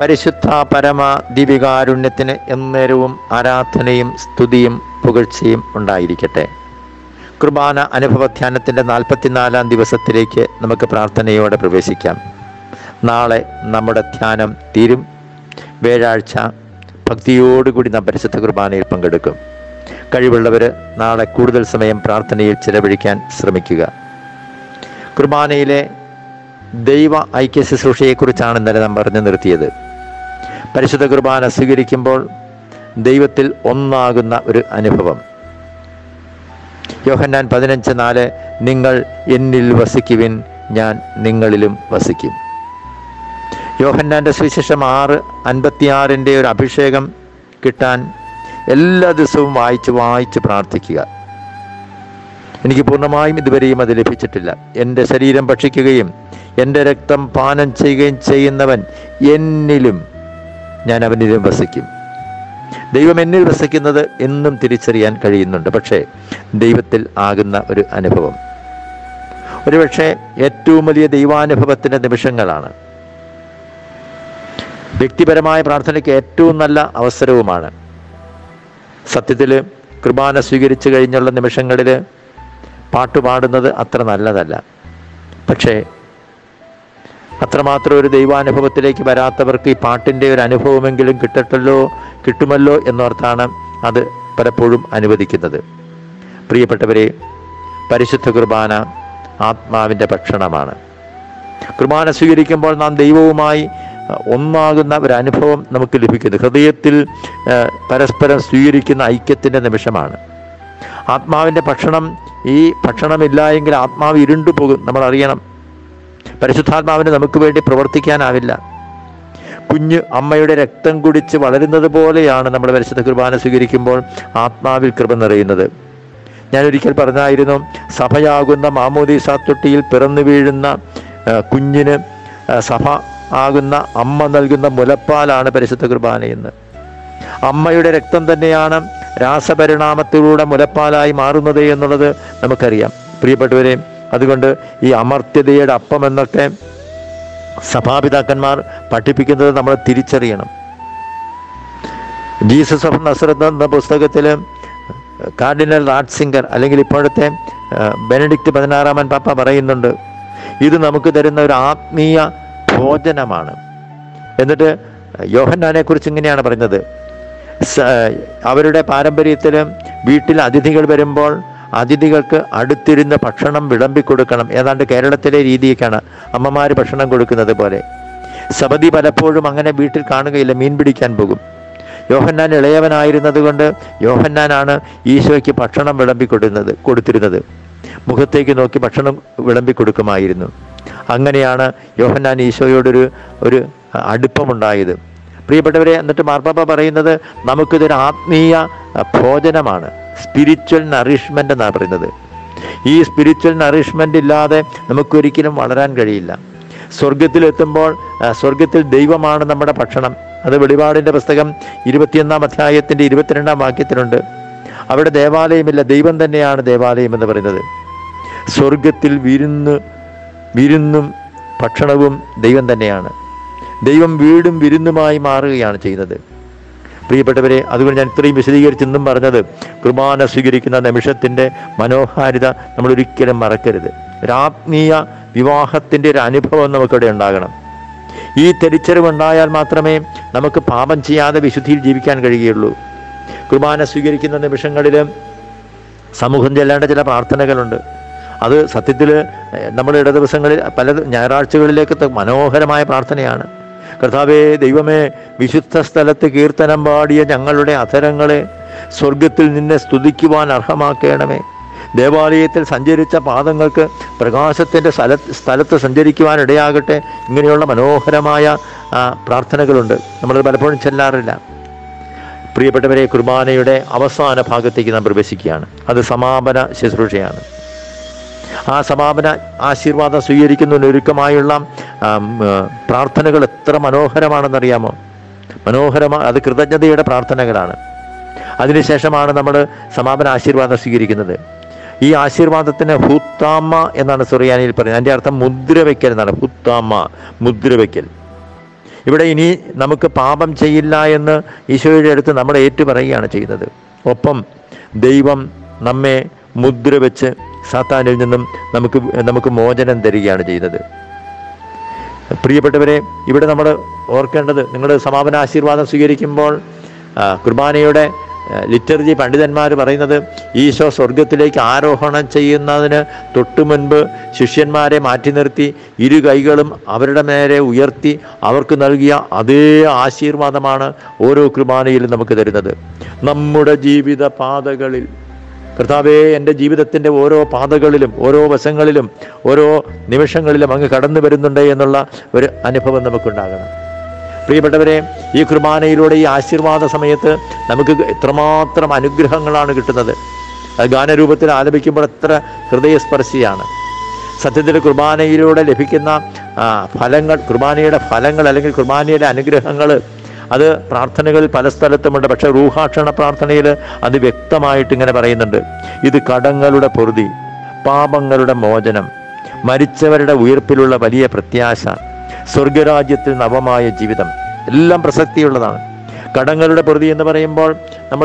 പരിശുദ്ധ പരമ ദിവികാരുണ്യത്തിന് എന്നേരവും ആരാധനയും സ്തുതിയും പുകഴ്ചയും ഉണ്ടായിരിക്കട്ടെ കുർബാന അനുഭവധ്യാനത്തിൻ്റെ നാൽപ്പത്തിനാലാം ദിവസത്തിലേക്ക് നമുക്ക് പ്രാർത്ഥനയോടെ പ്രവേശിക്കാം നാളെ നമ്മുടെ ധ്യാനം തീരും വ്യാഴാഴ്ച ഭക്തിയോടുകൂടി നാം പരിശുദ്ധ കുർബാനയിൽ പങ്കെടുക്കും കഴിവുള്ളവർ നാളെ കൂടുതൽ സമയം പ്രാർത്ഥനയിൽ ചിലവഴിക്കാൻ ശ്രമിക്കുക കുർബാനയിലെ ദൈവ ഐക്യ ശുശ്രൂഷയെക്കുറിച്ചാണ് ഇന്നലെ നാം പറഞ്ഞു നിർത്തിയത് പരിശുദ്ധ കുർബാന സ്വീകരിക്കുമ്പോൾ ദൈവത്തിൽ ഒന്നാകുന്ന ഒരു അനുഭവം യോഹന്നാൻ പതിനഞ്ച് നാല് നിങ്ങൾ എന്നിൽ വസിക്കുവിൻ ഞാൻ നിങ്ങളിലും വസിക്കും യോഹന്നാൻ്റെ സുവിശേഷം ആറ് അൻപത്തിയാറിൻ്റെ ഒരു അഭിഷേകം കിട്ടാൻ എല്ലാ ദിവസവും വായിച്ച് വായിച്ച് പ്രാർത്ഥിക്കുക എനിക്ക് പൂർണ്ണമായും ഇതുവരെയും അത് ലഭിച്ചിട്ടില്ല എൻ്റെ ശരീരം ഭക്ഷിക്കുകയും എൻ്റെ രക്തം പാനം ചെയ്യുകയും ചെയ്യുന്നവൻ എന്നിലും ഞാൻ അവനിലും വസിക്കും ദൈവം എന്നിൽ വസിക്കുന്നത് എന്നും തിരിച്ചറിയാൻ കഴിയുന്നുണ്ട് പക്ഷേ ദൈവത്തിൽ ആകുന്ന ഒരു അനുഭവം ഒരുപക്ഷെ ഏറ്റവും വലിയ ദൈവാനുഭവത്തിൻ്റെ നിമിഷങ്ങളാണ് വ്യക്തിപരമായ പ്രാർത്ഥനയ്ക്ക് ഏറ്റവും നല്ല അവസരവുമാണ് സത്യത്തിൽ കുർബാന സ്വീകരിച്ചു കഴിഞ്ഞുള്ള നിമിഷങ്ങളിൽ പാട്ടുപാടുന്നത് അത്ര നല്ലതല്ല പക്ഷേ അത്രമാത്രം ഒരു ദൈവാനുഭവത്തിലേക്ക് വരാത്തവർക്ക് ഈ പാട്ടിൻ്റെ ഒരു അനുഭവമെങ്കിലും കിട്ടട്ടല്ലോ കിട്ടുമല്ലോ എന്നോർത്താണ് അത് പലപ്പോഴും അനുവദിക്കുന്നത് പ്രിയപ്പെട്ടവരെ പരിശുദ്ധ കുർബാന ആത്മാവിൻ്റെ ഭക്ഷണമാണ് കുർബാന സ്വീകരിക്കുമ്പോൾ നാം ദൈവവുമായി ഒന്നാകുന്ന ഒരു അനുഭവം നമുക്ക് ലഭിക്കുന്നു ഹൃദയത്തിൽ ഏഹ്, പരസ്പരം സ്വീകരിക്കുന്ന ഐക്യത്തിൻ്റെ നിമിഷമാണ് ആത്മാവിൻ്റെ ഭക്ഷണം ഈ ഭക്ഷണമില്ല എങ്കിൽ ആത്മാവ് ഇരുണ്ടു പോകും നമ്മൾ അറിയണം പരിശുദ്ധാത്മാവിന് നമുക്ക് വേണ്ടി പ്രവർത്തിക്കാനാവില്ല കുഞ്ഞ് അമ്മയുടെ രക്തം കുടിച്ച് വളരുന്നത് പോലെയാണ് നമ്മൾ പരിശുദ്ധ കുർബാന സ്വീകരിക്കുമ്പോൾ ആത്മാവിൽ കൃപ നിറയുന്നത് ഞാൻ ഒരിക്കൽ പറഞ്ഞായിരുന്നു സഭയാകുന്ന മാമോദീസ തൊട്ടിയിൽ പിറന്നു വീഴുന്ന ആ, കുഞ്ഞിന് ആ, സഭ ആകുന്ന അമ്മ നൽകുന്ന മുലപ്പാലാണ് പരിശുദ്ധ കുർബാനയെന്ന് അമ്മയുടെ രക്തം തന്നെയാണ് രാസപരിണാമത്തിലൂടെ മുലപ്പാലായി മാറുന്നത് എന്നുള്ളത് നമുക്കറിയാം പ്രിയപ്പെട്ടവരെ അതുകൊണ്ട് ഈ അമർത്യതയുടെ അപ്പം എന്നൊക്കെ സഭാപിതാക്കന്മാർ പഠിപ്പിക്കുന്നത് നമ്മൾ തിരിച്ചറിയണം ജീസസ് ഓഫ് നസ്രത്ത് എന്ന പുസ്തകത്തിൽ കാർഡിനൽ റാട്സിംഗർ അല്ലെങ്കിൽ ഇപ്പോഴത്തെ ആ, ബെനഡിക്റ്റ് പതിനാറാമൻ പാപ്പ പറയുന്നുണ്ട് ഇത് നമുക്ക് തരുന്ന ഒരു ആത്മീയ ഭോജനമാണ് എന്നിട്ട് യോഹന്നാനെ കുറിച്ച് ഇങ്ങനെയാണ് പറഞ്ഞത് സ- അവരുടെ പാരമ്പര്യത്തിൽ വീട്ടിൽ അതിഥികൾ വരുമ്പോൾ അതിഥികൾക്ക് അടുത്തിരുന്ന് ഭക്ഷണം വിളമ്പി കൊടുക്കണം ഏതാണ്ട് കേരളത്തിലെ രീതിയൊക്കെയാണ് അമ്മമാർ ഭക്ഷണം കൊടുക്കുന്നത് പോലെ സബതി പലപ്പോഴും അങ്ങനെ വീട്ടിൽ കാണുകയില്ല മീൻ പിടിക്കാൻ പോകും യോഹന്നാൻ ഇളയവനായിരുന്നത് കൊണ്ട് യോഹന്നാനാണ് ഈശോയ്ക്ക് ഭക്ഷണം വിളമ്പി കൊടുക്കുന്നത് കൊടുത്തിരുന്നത് മുഖത്തേക്ക് നോക്കി ഭക്ഷണം വിളമ്പി കൊടുക്കുമായിരുന്നു അങ്ങനെയാണ് യോഹന്നാൻ ഈശോയോടൊരു ഒരു അടുപ്പമുണ്ടായത് പ്രിയപ്പെട്ടവരെ എന്നിട്ട് മാർപ്പാപ്പ പറയുന്നത് നമുക്കിതൊരു ആത്മീയ അഹ്, ഭോജനമാണ് സ്പിരിച്വൽ നറിഷ്മെൻ്റ് എന്നാണ് പറയുന്നത് ഈ സ്പിരിച്വൽ നറിഷ്മെൻ്റ് ഇല്ലാതെ നമുക്കൊരിക്കലും വളരാൻ കഴിയില്ല സ്വർഗത്തിലെത്തുമ്പോൾ ആ, സ്വർഗത്തിൽ ദൈവമാണ് നമ്മുടെ ഭക്ഷണം അത് വെളിപാടിൻ്റെ പുസ്തകം ഇരുപത്തിയൊന്നാം അധ്യായത്തിൻ്റെ ഇരുപത്തിരണ്ടാം വാക്യത്തിലുണ്ട് അവിടെ ദേവാലയമില്ല ദൈവം തന്നെയാണ് ദേവാലയം എന്ന് പറയുന്നത് സ്വർഗത്തിൽ വിരുന്ന് വിരുന്നും ഭക്ഷണവും ദൈവം തന്നെയാണ് ദൈവം വീടും വിരുന്നുമായി മാറുകയാണ് ചെയ്യുന്നത് പ്രിയപ്പെട്ടവരെ അതുകൊണ്ട് ഞാൻ ഇത്രയും വിശദീകരിച്ച് ഇന്നും പറഞ്ഞത് കുർബാന സ്വീകരിക്കുന്ന നിമിഷത്തിൻ്റെ മനോഹാരിത നമ്മൾ ഒരിക്കലും മറക്കരുത് ഒരു ആത്മീയ വിവാഹത്തിൻ്റെ ഒരു അനുഭവം നമുക്കിവിടെ ഉണ്ടാകണം ഈ തിരിച്ചറിവുണ്ടായാൽ മാത്രമേ നമുക്ക് പാപം ചെയ്യാതെ വിശുദ്ധിയിൽ ജീവിക്കാൻ കഴിയുകയുള്ളൂ കുർബാന സ്വീകരിക്കുന്ന നിമിഷങ്ങളിൽ സമൂഹം ചെല്ലേണ്ട ചില പ്രാർത്ഥനകളുണ്ട് അത് സത്യത്തിൽ നമ്മൾ ഇട ദിവസങ്ങളിൽ പല ഞായറാഴ്ചകളിലേക്ക് മനോഹരമായ പ്രാർത്ഥനയാണ് കർത്താവേ ദൈവമേ വിശുദ്ധ സ്ഥലത്ത് കീർത്തനം പാടിയ ഞങ്ങളുടെ അധരങ്ങളെ സ്വർഗത്തിൽ നിന്നെ സ്തുതിക്കുവാൻ അർഹമാക്കണമേ ദേവാലയത്തിൽ സഞ്ചരിച്ച പാദങ്ങൾക്ക് പ്രകാശത്തിൻ്റെ സ്ഥല സ്ഥലത്ത് സഞ്ചരിക്കുവാൻ ഇടയാകട്ടെ ഇങ്ങനെയുള്ള മനോഹരമായ ആ, പ്രാർത്ഥനകളുണ്ട് നമ്മൾ പലപ്പോഴും ചെല്ലാറില്ല പ്രിയപ്പെട്ടവരെ കുർബാനയുടെ അവസാന ഭാഗത്തേക്ക് നാം പ്രവേശിക്കുകയാണ് അത് സമാപന ശുശ്രൂഷയാണ് ആ സമാപന ആശീർവാദം സ്വീകരിക്കുന്നതിന് ഒരുക്കമായുള്ള ആം, ആ, പ്രാർത്ഥനകൾ എത്ര മനോഹരമാണെന്നറിയാമോ മനോഹരമായ അത് കൃതജ്ഞതയുടെ പ്രാർത്ഥനകളാണ് അതിനുശേഷമാണ് നമ്മൾ സമാപന ആശീർവാദം സ്വീകരിക്കുന്നത് ഈ ആശീർവാദത്തിന് ഹുത്താമ്മ എന്നാണ് സുറിയാനിയിൽ പറയുന്നത് അതിൻ്റെ അർത്ഥം മുദ്ര വയ്ക്കൽ എന്നാണ് ഹുത്താമ്മ മുദ്ര വയ്ക്കൽ ഇവിടെ ഇനി നമുക്ക് പാപം ചെയ്യില്ല എന്ന് ഈശോയുടെ അടുത്ത് നമ്മൾ ഏറ്റു പറയുകയാണ് ചെയ്യുന്നത് ഒപ്പം ദൈവം നമ്മെ മുദ്ര വെച്ച് സാത്താനിൽ നിന്നും നമുക്ക് നമുക്ക് മോചനം തരികയാണ് ചെയ്യുന്നത് പ്രിയപ്പെട്ടവരെ ഇവിടെ നമ്മൾ ഓർക്കേണ്ടത് നിങ്ങൾ സമാപന ആശീർവാദം സ്വീകരിക്കുമ്പോൾ ആ, കുർബാനയുടെ ആ, ലിറ്റർജി പണ്ഡിതന്മാർ പറയുന്നത് ഈശോ സ്വർഗത്തിലേക്ക് ആരോഹണം ചെയ്യുന്നതിന് തൊട്ടു മുൻപ് ശിഷ്യന്മാരെ മാറ്റി നിർത്തി ഇരു കൈകളും അവരുടെ നേരെ ഉയർത്തി അവർക്ക് നൽകിയ അതേ ആശീർവാദമാണ് ഓരോ കുർബാനയിലും നമുക്ക് തരുന്നത് നമ്മുടെ ജീവിത പാതകളിൽ കർത്താവേ എൻ്റെ ജീവിതത്തിൻ്റെ ഓരോ പാതകളിലും ഓരോ വശങ്ങളിലും ഓരോ നിമിഷങ്ങളിലും അങ്ങ് കടന്നു വരുന്നുണ്ട് എന്നുള്ള ഒരു അനുഭവം നമുക്കുണ്ടാകണം പ്രിയപ്പെട്ടവരെ ഈ കുർബാനയിലൂടെ ഈ ആശീർവാദ സമയത്ത് നമുക്ക് എത്രമാത്രം അനുഗ്രഹങ്ങളാണ് കിട്ടുന്നത് അത് ഗാനരൂപത്തിൽ ആലപിക്കുമ്പോൾ എത്ര ഹൃദയസ്പർശിയാണ് സത്യത്തിൽ കുർബാനയിലൂടെ ലഭിക്കുന്ന ആ, ഫലങ്ങൾ കുർബാനയുടെ ഫലങ്ങൾ അല്ലെങ്കിൽ കുർബാനയുടെ അനുഗ്രഹങ്ങൾ അത് പ്രാർത്ഥനകളിൽ പല സ്ഥലത്തുമുണ്ട് പക്ഷെ റൂഹാക്ഷണ പ്രാർത്ഥനയിൽ അത് വ്യക്തമായിട്ട് ഇങ്ങനെ പറയുന്നുണ്ട് ഇത് കടങ്ങളുടെ പൊറുതി പാപങ്ങളുടെ മോചനം മരിച്ചവരുടെ ഉയർപ്പിലുള്ള വലിയ പ്രത്യാശ സ്വർഗരാജ്യത്തിൽ നവമായ ജീവിതം എല്ലാം പ്രസക്തിയുള്ളതാണ് കടങ്ങളുടെ പൊറുതി എന്ന് പറയുമ്പോൾ നമ്മൾ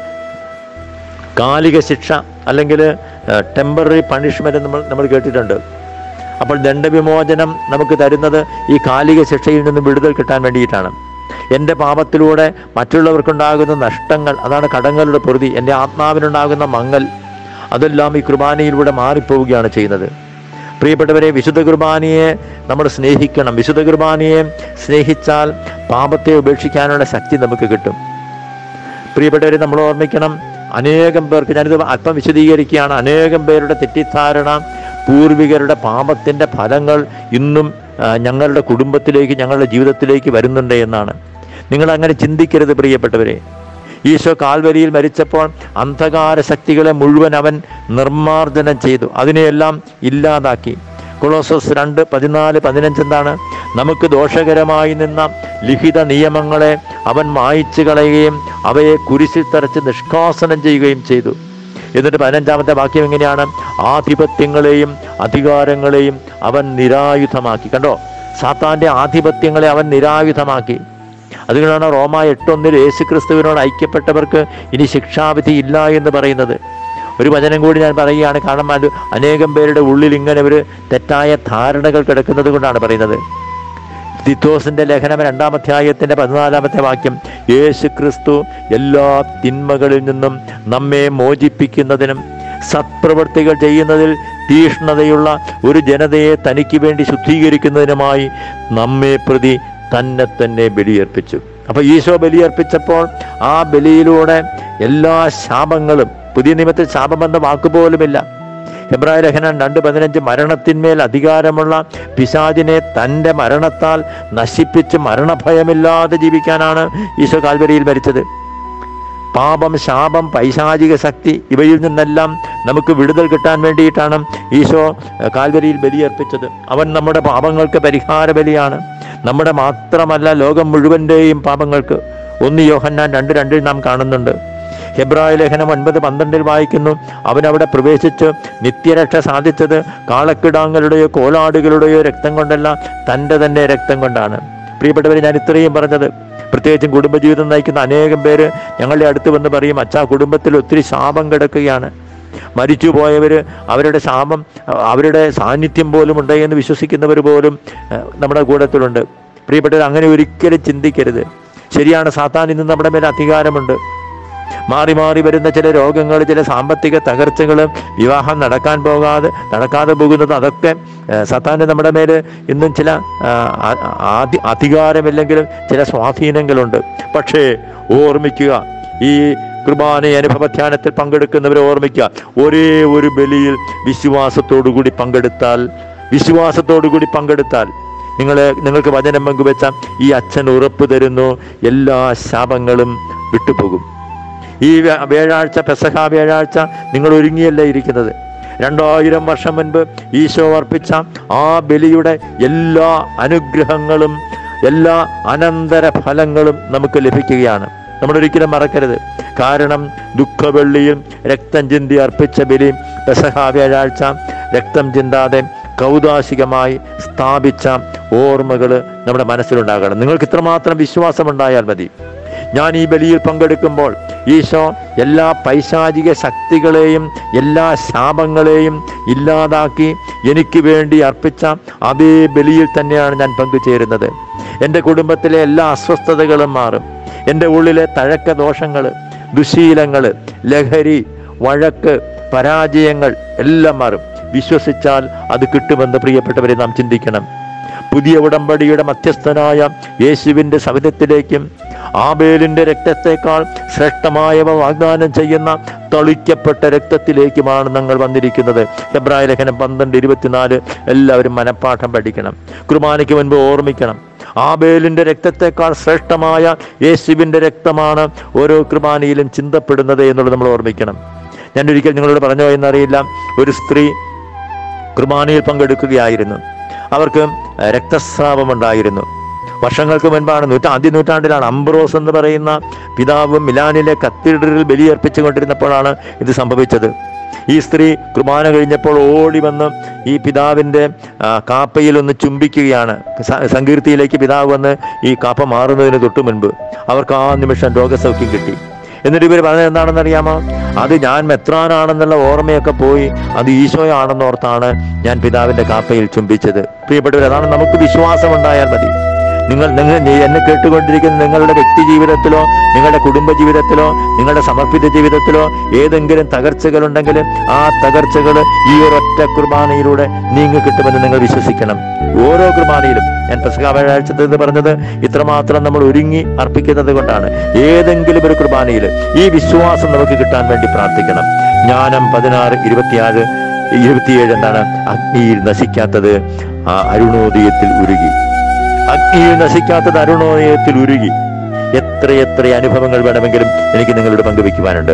കാലിക ശിക്ഷ അല്ലെങ്കിൽ ടെമ്പററി പണിഷ്മെന്റ് നമ്മൾ നമ്മൾ കേട്ടിട്ടുണ്ട് അപ്പോൾ ദണ്ഡവിമോചനം നമുക്ക് തരുന്നത് ഈ കാലിക ശിക്ഷയിൽ നിന്ന് വിടുതൽ കിട്ടാൻ വേണ്ടിയിട്ടാണ് എൻ്റെ പാപത്തിലൂടെ മറ്റുള്ളവർക്കുണ്ടാകുന്ന നഷ്ടങ്ങൾ അതാണ് കടങ്ങളുടെ പൊറുതി എൻ്റെ ആത്മാവിനുണ്ടാകുന്ന മങ്ങൽ അതെല്ലാം ഈ കുർബാനയിലൂടെ മാറിപ്പോവുകയാണ് ചെയ്യുന്നത് പ്രിയപ്പെട്ടവരെ വിശുദ്ധ കുർബാനയെ നമ്മൾ സ്നേഹിക്കണം വിശുദ്ധ കുർബാനയെ സ്നേഹിച്ചാൽ പാപത്തെ ഉപേക്ഷിക്കാനുള്ള ശക്തി നമുക്ക് കിട്ടും പ്രിയപ്പെട്ടവരെ നമ്മൾ ഓർമ്മിക്കണം അനേകം പേർക്ക് ഞാനിത് അല്പം വിശദീകരിക്കുകയാണ് അനേകം പേരുടെ തെറ്റിദ്ധാരണ പൂർവികരുടെ പാപത്തിൻ്റെ ഫലങ്ങൾ ഇന്നും ആ, ഞങ്ങളുടെ കുടുംബത്തിലേക്ക് ഞങ്ങളുടെ ജീവിതത്തിലേക്ക് വരുന്നുണ്ട് എന്നാണ് നിങ്ങൾ അങ്ങനെ ചിന്തിക്കരുത് പ്രിയപ്പെട്ടവരെ ഈശോ കാൽവരിയിൽ മരിച്ചപ്പോൾ അന്ധകാര ശക്തികളെ മുഴുവൻ അവൻ നിർമ്മാർജ്ജനം ചെയ്തു അതിനെയെല്ലാം ഇല്ലാതാക്കി കൊളോസസ് രണ്ട് പതിനാല് പതിനഞ്ച് എന്താണ് നമുക്ക് ദോഷകരമായി നിന്ന ലിഖിത നിയമങ്ങളെ അവൻ മായിച്ചു കളയുകയും അവയെ കുരിശിൽ തറച്ച് നിഷ്കാസനം ചെയ്യുകയും ചെയ്തു എന്നിട്ട് പതിനഞ്ചാമത്തെ വാക്യം എങ്ങനെയാണ് ആധിപത്യങ്ങളെയും അധികാരങ്ങളെയും അവൻ നിരായുധമാക്കി കണ്ടോ സാത്താന്റെ ആധിപത്യങ്ങളെ അവൻ നിരായുധമാക്കി അതുകൊണ്ടാണ് റോമ എട്ടൊന്നിൽ യേശു ക്രിസ്തുവിനോട് ഐക്യപ്പെട്ടവർക്ക് ഇനി ശിക്ഷാവിധി ഇല്ല എന്ന് പറയുന്നത് ഒരു വചനം കൂടി ഞാൻ പറയുകയാണ് കാരണം അത് അനേകം പേരുടെ ഉള്ളിൽ ഇങ്ങനെ ഒരു തെറ്റായ ധാരണകൾ കിടക്കുന്നത് കൊണ്ടാണ് പറയുന്നത് തിത്തോസിന്റെ ലേഖനം രണ്ടാമധ്യായത്തിന്റെ പതിനാലാമത്തെ വാക്യം യേശു ക്രിസ്തു എല്ലാ തിന്മകളിൽ നിന്നും നമ്മെ മോചിപ്പിക്കുന്നതിനും സത്പ്രവൃത്തികൾ ചെയ്യുന്നതിൽ തീഷ്ണതയുള്ള ഒരു ജനതയെ തനിക്ക് വേണ്ടി ശുദ്ധീകരിക്കുന്നതിനുമായി നമ്മെ പ്രതി തന്നെ തന്നെ ബലിയർപ്പിച്ചു അപ്പൊ ഈശോ ബലിയർപ്പിച്ചപ്പോൾ ആ ബലിയിലൂടെ എല്ലാ ശാപങ്ങളും പുതിയ നിയമത്തിൽ ശാപമെന്ന വാക്കുപോലുമില്ല ഹെബ്രായ ലേഖനം രണ്ട് പതിനഞ്ച് മരണത്തിന്മേൽ അധികാരമുള്ള പിശാചിനെ തൻ്റെ മരണത്താൽ നശിപ്പിച്ച് മരണഭയമില്ലാതെ ജീവിക്കാനാണ് ഈശോ കാൽവരിയിൽ മരിച്ചത് പാപം ശാപം പൈശാചിക ശക്തി ഇവയിൽ നിന്നെല്ലാം നമുക്ക് വിടുതൽ കിട്ടാൻ വേണ്ടിയിട്ടാണ് ഈശോ ഏഹ്, കാൽവരിയിൽ ബലിയർപ്പിച്ചത് അവൻ നമ്മുടെ പാപങ്ങൾക്ക് പരിഹാര ബലിയാണ് നമ്മുടെ മാത്രമല്ല ലോകം മുഴുവൻ്റെയും പാപങ്ങൾക്ക് ഒന്ന് യോഹന്നാൻ രണ്ട് രണ്ടിൽ നാം കാണുന്നുണ്ട് ഹെബ്രായ ലേഖനം ഒൻപത് പന്ത്രണ്ടിൽ വായിക്കുന്നു അവൻ അവിടെ പ്രവേശിച്ച് നിത്യരക്ഷ സാധിച്ചത് കാളക്കിടാങ്ങളുടെയോ കോലാടുകളുടെയോ രക്തം കൊണ്ടല്ല തൻ്റെ തന്നെ രക്തം കൊണ്ടാണ് പ്രിയപ്പെട്ടവരെ ഞാൻ ഇത്രയും പറഞ്ഞത് പ്രത്യേകിച്ചും കുടുംബജീവിതം നയിക്കുന്ന അനേകം പേര് ഞങ്ങളുടെ അടുത്ത് വന്ന് പറയും അച്ഛാ കുടുംബത്തിൽ ഒത്തിരി ശാപം കിടക്കുകയാണ് മരിച്ചുപോയവര് അവരുടെ ശാപം അഹ് അവരുടെ സാന്നിധ്യം പോലും ഉണ്ട് എന്ന് വിശ്വസിക്കുന്നവർ പോലും അഹ് നമ്മുടെ കൂട്ടത്തിലുണ്ട് പ്രിയപ്പെട്ടവർ അങ്ങനെ ഒരിക്കലും ചിന്തിക്കരുത് ശരിയാണ് സാത്താൻ ഇന്ന് നമ്മുടെ മേലെ അധികാരമുണ്ട് മാറി മാറി വരുന്ന ചില രോഗങ്ങൾ ചില സാമ്പത്തിക തകർച്ചകൾ വിവാഹം നടക്കാൻ പോകാതെ നടക്കാതെ പോകുന്നത് അതൊക്കെ ഏഹ്, സത്താൻ്റെ നമ്മുടെ മേൽ ഇന്നും ചില ആഹ്, ആ- ആധി- അധികാരമില്ലെങ്കിലും ചില സ്വാധീനങ്ങളുണ്ട് പക്ഷേ ഓർമ്മിക്കുക ഈ കുർബാന അനുഭവ ധ്യാനത്തിൽ പങ്കെടുക്കുന്നവരെ ഓർമ്മിക്കുക ഒരേ ഒരു ബലിയിൽ വിശ്വാസത്തോടു കൂടി പങ്കെടുത്താൽ വിശ്വാസത്തോടു കൂടി പങ്കെടുത്താൽ നിങ്ങളെ നിങ്ങൾക്ക് വചനം പങ്കുവെച്ച ഈ അച്ഛൻ ഉറപ്പ് തരുന്നു എല്ലാ ശാപങ്ങളും വിട്ടുപോകും ഈ വ്യ- വ്യാഴാഴ്ച പെസഹ വ്യാഴാഴ്ച നിങ്ങൾ ഒരുങ്ങിയല്ലേ ഇരിക്കുന്നത് രണ്ടായിരം വർഷം മുൻപ് ഈശോ അർപ്പിച്ച ആ ബലിയുടെ എല്ലാ അനുഗ്രഹങ്ങളും എല്ലാ അനന്തര ഫലങ്ങളും നമുക്ക് ലഭിക്കുകയാണ് നമ്മൾ ഒരിക്കലും മറക്കരുത് കാരണം ദുഃഖവെള്ളിയിൽ രക്തം ചിന്തി അർപ്പിച്ച ബലി പെസഹ വ്യാഴാഴ്ച രക്തം ചിന്താതെ കൗതാശികമായി സ്ഥാപിച്ച ഓർമ്മകൾ നമ്മുടെ മനസ്സിലുണ്ടാകണം നിങ്ങൾക്ക് ഇത്രമാത്രം വിശ്വാസമുണ്ടായാൽ മതി ഞാൻ ഈ ബലിയിൽ പങ്കെടുക്കുമ്പോൾ ഈശോ എല്ലാ പൈശാചിക ശക്തികളെയും എല്ലാ ശാപങ്ങളെയും ഇല്ലാതാക്കി എനിക്ക് വേണ്ടി അർപ്പിച്ച അതേ ബലിയിൽ തന്നെയാണ് ഞാൻ പങ്കുചേരുന്നത് എൻ്റെ കുടുംബത്തിലെ എല്ലാ അസ്വസ്ഥതകളും മാറും എൻ്റെ ഉള്ളിലെ തഴക്ക ദോഷങ്ങൾ ദുശീലങ്ങൾ ലഹരി വഴക്ക് പരാജയങ്ങൾ എല്ലാം മാറും വിശ്വസിച്ചാൽ അത് കിട്ടുമെന്ന് പ്രിയപ്പെട്ടവരെ നാം ചിന്തിക്കണം പുതിയ ഉടമ്പടിയുടെ മധ്യസ്ഥനായ യേശുവിൻ്റെ സവിധത്തിലേക്കും ആബേലിന്റെ രക്തത്തെക്കാൾ ശ്രേഷ്ഠമായവ വാഗ്ദാനം ചെയ്യുന്ന തളിക്കപ്പെട്ട രക്തത്തിലേക്കുമാണ് ഞങ്ങൾ വന്നിരിക്കുന്നത് ഹെബ്രായ ലേഖനം പന്ത്രണ്ട് ഇരുപത്തിനാല് എല്ലാവരും മനഃപ്പാഠം പഠിക്കണം കുർബാനയ്ക്ക് മുൻപ് ഓർമ്മിക്കണം ആബേലിന്റെ രക്തത്തെക്കാൾ ശ്രേഷ്ഠമായ യേശുവിന്റെ രക്തമാണ് ഓരോ കുർബാനയിലും ചിന്തപ്പെടുന്നത് എന്നുള്ളത് നമ്മൾ ഓർമ്മിക്കണം ഞാൻ ഒരിക്കൽ നിങ്ങളോട് പറഞ്ഞോ എന്നറിയില്ല ഒരു സ്ത്രീ കുർബാനയിൽ പങ്കെടുക്കുകയായിരുന്നു അവർക്ക് രക്തസ്രാവമുണ്ടായിരുന്നു വർഷങ്ങൾക്ക് മുൻപാണ് നൂറ്റാ ആദ്യ നൂറ്റാണ്ടിലാണ് അംബ്രോസ് എന്ന് പറയുന്ന പിതാവ് മിലാനിലെ കത്തീഡ്രലിൽ ബലിയർപ്പിച്ചു കൊണ്ടിരുന്നപ്പോഴാണ് ഇത് സംഭവിച്ചത് ഈ സ്ത്രീ കുർബാന കഴിഞ്ഞപ്പോൾ ഓടി വന്ന് ഈ പിതാവിൻ്റെ ആ, കാപ്പയിൽ ഒന്ന് ചുംബിക്കുകയാണ് സ- സങ്കീർത്തിയിലേക്ക് പിതാവ് വന്ന് ഈ കാപ്പ മാറുന്നതിന് തൊട്ടു മുൻപ് അവർക്ക് ആ നിമിഷം രോഗസൗഖ്യം കിട്ടി എന്നിട്ട് ഇവർ പറഞ്ഞത് എന്താണെന്ന് അറിയാമോ അത് ഞാൻ മെത്രാനാണെന്നുള്ള ഓർമ്മയൊക്കെ പോയി അത് ഈശോയാണെന്നോർത്താണ് ഞാൻ പിതാവിന്റെ കാപ്പയിൽ ചുംബിച്ചത് പ്രിയപ്പെട്ടവർ അതാണ് നമുക്ക് വിശ്വാസം ഉണ്ടായാൽ മതി നിങ്ങൾ നിങ്ങൾ നീ എന്നെ കേട്ടുകൊണ്ടിരിക്കുന്ന നിങ്ങളുടെ വ്യക്തി ജീവിതത്തിലോ നിങ്ങളുടെ കുടുംബ ജീവിതത്തിലോ നിങ്ങളുടെ സമർപ്പിത ജീവിതത്തിലോ ഏതെങ്കിലും തകർച്ചകളുണ്ടെങ്കിൽ ആ തകർച്ചകൾ ഈ ഒരൊറ്റ കുർബാനയിലൂടെ നീങ്ങി കിട്ടുമെന്ന് നിങ്ങൾ വിശ്വസിക്കണം ഓരോ കുർബാനയിലും ഞാൻ പ്രസംഗാഴ്ചത്തിൽ നിന്ന് പറഞ്ഞത് ഇത്രമാത്രം നമ്മൾ ഒരുങ്ങി അർപ്പിക്കുന്നത് കൊണ്ടാണ് ഏതെങ്കിലും ഒരു കുർബാനയിൽ ഈ വിശ്വാസം നമുക്ക് കിട്ടാൻ വേണ്ടി പ്രാർത്ഥിക്കണം ജ്ഞാനം പതിനാറ് ഇരുപത്തിയാറ് ഇരുപത്തിയേഴ് എന്താണ് അഗ്നിയിൽ നശിക്കാത്തത് ആ അരുണോദയത്തിൽ ഉരുകി അഗ്നിയിൽ നശിക്കാത്തത് അരുണോദയത്തിൽ ഉരുകി എത്രയെത്ര അനുഭവങ്ങൾ വേണമെങ്കിലും എനിക്ക് നിങ്ങളോട് പങ്കുവെക്കുവാനുണ്ട്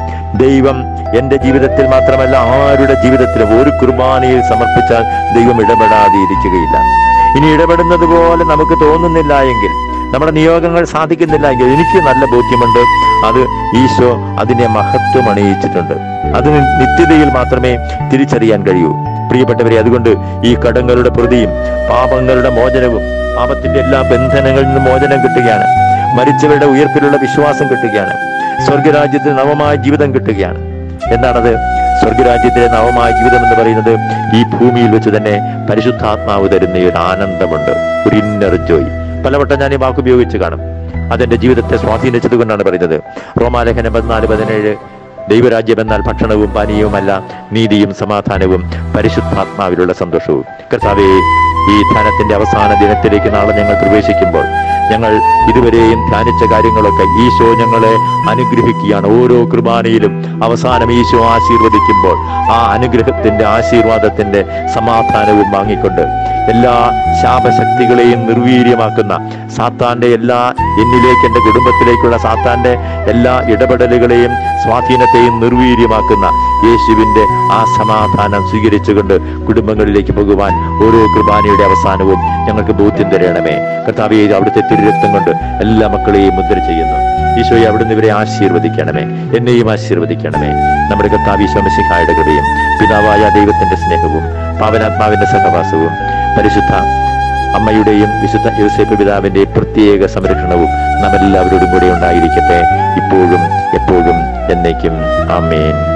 ദൈവം എൻ്റെ ജീവിതത്തിൽ മാത്രമല്ല ആരുടെ ജീവിതത്തിലും ഒരു കുർബാനയിൽ സമർപ്പിച്ചാൽ ദൈവം ഇടപെടാതെ ഇരിക്കുകയില്ല ഇനി ഇടപെടുന്നത് പോലെ നമുക്ക് തോന്നുന്നില്ല എങ്കിൽ നമ്മുടെ നിയോഗങ്ങൾ സാധിക്കുന്നില്ല എങ്കിൽ എനിക്ക് നല്ല ബോധ്യമുണ്ട് അത് ഈശോ അതിനെ മഹത്വം അണിയിച്ചിട്ടുണ്ട് അതിന് നിത്യതയിൽ മാത്രമേ തിരിച്ചറിയാൻ കഴിയൂ പ്രിയപ്പെട്ടവരെ അതുകൊണ്ട് ഈ കടങ്ങളുടെ പ്രതിയും പാപങ്ങളുടെ മോചനവും പാപത്തിന്റെ എല്ലാ ബന്ധനങ്ങളിൽ നിന്നും മോചനം കിട്ടുകയാണ് മരിച്ചവരുടെ ഉയർപ്പിലുള്ള വിശ്വാസം കിട്ടുകയാണ് സ്വർഗരാജ്യത്തിൽ നവമായ ജീവിതം കിട്ടുകയാണ് എന്താണത് സ്വർഗരാജ്യത്തിലെ നവമായ ജീവിതം എന്ന് പറയുന്നത് ഈ ഭൂമിയിൽ വെച്ച് തന്നെ പരിശുദ്ധാത്മാവ് തരുന്ന ഈ ഒരു ആനന്ദമുണ്ട് ഒരു ഇന്നർ ജോയ് പലവട്ടം ഞാൻ ഈ വാക്ക് ഉപയോഗിച്ച് കാണും അതെന്റെ ജീവിതത്തെ സ്വാധീനിച്ചത് കൊണ്ടാണ് പറയുന്നത് റോമാലേഖനം പതിനാല് പതിനേഴ് ദൈവരാജ്യം എന്നാൽ ഭക്ഷണവും പാനീയവുമല്ല നീതിയും സമാധാനവും പരിശുദ്ധാത്മാവിലുള്ള സന്തോഷവും കർത്താവേ ഈ ധ്യാനത്തിന്റെ അവസാന ദിനത്തിലേക്ക് നാളെ ഞങ്ങൾ പ്രവേശിക്കുമ്പോൾ ഞങ്ങൾ ഇതുവരെയും ധ്യാനിച്ച കാര്യങ്ങളൊക്കെ ഈശോ ഞങ്ങളെ അനുഗ്രഹിക്കുകയാണ് ഓരോ കുർബാനയിലും അവസാനം ഈശോ ആശീർവദിക്കുമ്പോൾ ആ അനുഗ്രഹത്തിന്റെ ആശീർവാദത്തിന്റെ സമാധാനവും വാങ്ങിക്കൊണ്ട് എല്ലാ ശാപശക്തികളെയും നിർവീര്യമാക്കുന്ന സാത്താന്റെ എല്ലാ എന്നിലേക്ക് എൻ്റെ കുടുംബത്തിലേക്കുള്ള സാത്താന്റെ എല്ലാ ഇടപെടലുകളെയും സ്വാധീനത്തെയും നിർവീര്യമാക്കുന്ന യേശുവിന്റെ ആ സമാധാനം സ്വീകരിച്ചുകൊണ്ട് കുടുംബങ്ങളിലേക്ക് പോകുവാൻ ഓരോ കുർബാനയുടെ അവസാനവും ഞങ്ങൾക്ക് ബോധ്യം തരണമേ കർത്താവെ അവിടുത്തെ തിരുരക്തം കൊണ്ട് എല്ലാ മക്കളെയും മുദ്ര ചെയ്യുന്നു ഈശോയെ അവിടുന്ന് ഇവരെ ആശീർവദിക്കണമേ എന്നെയും ആശീർവദിക്കണമേ നമ്മുടെ കർത്താവ് ഈശോമശിഹായുടെ കൃപയും പിതാവായ ദൈവത്തിന്റെ സ്നേഹവും പാവനാത്മാവിന്റെ സഹവാസവും പരിശുദ്ധ അമ്മയുടെയും വിശുദ്ധ യോസേപ്പ് പിതാവിന്റെയും പ്രത്യേക സംരക്ഷണവും നാം എല്ലാവരോടും കൂടെ ഉണ്ടായിരിക്കട്ടെ ഇപ്പോഴും എപ്പോഴും എന്നേക്കും ആമേൻ